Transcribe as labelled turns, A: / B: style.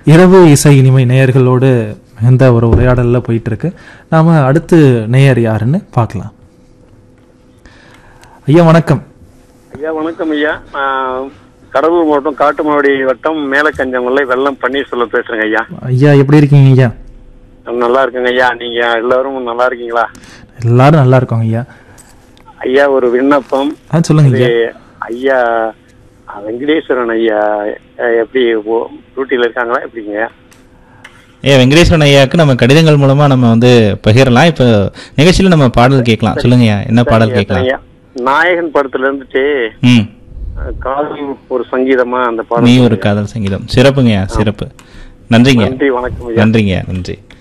A: இரவு இசை இனிமை நேயர்களோடு மிகுந்த ஒரு உரையாடல்ல போயிட்டு இருக்கு நாம அடுத்து நேயர் யாருன்னு பார்க்கலாம் ஐயா வணக்கம்
B: ஐயா வணக்கம் ஐயா நான் கடலூர் மாவட்டம் காட்டுமாவடி வட்டம் மேலக்கஞ்சங்குள்ள வெள்ளம் பன்னீர்செல்வம் பேசுறேங்க ஐயா
A: ஐயா எப்படி இருக்கீங்க ஐயா
B: நல்லா இருக்குங்க ஐயா நீங்க எல்லாரும் நல்லா இருக்கீங்களா
A: எல்லாரும் நல்லா இருக்கோங்க ஐயா
B: ஐயா ஒரு விண்ணப்பம்
A: ஆ சொல்லுங்க
B: இது
A: ஐயா
B: ஐயா அஹ், வெங்கடேஸ்வரன் ஐயா அஹ், எப்படி ஓ- டியூட்டில இருக்காங்களா எப்படிங்க
C: ஏ வெங்கடேஸ்வரன் ஐயாவுக்கு நம்ம கடிதங்கள் மூலமா நம்ம வந்து பகிரலாம் இப்போ நிகழ்ச்சியில நம்ம பாடல் கேட்கலாம் சொல்லுங்கய்யா என்ன பாடல் கேட்கலாம்
B: ஐயா நாயகன் படத்துல இருந்துட்டு
C: ம்
B: அஹ், காதல் ஒரு சங்கீதமா அந்த
C: நீ
B: பாடம்
C: ஒரு காதல் சங்கீதம் சிறப்புங்கய்யா சிறப்பு நன்றிங்க
B: நன்றி வணக்கம் ஐயா
C: நன்றிங்க நன்றி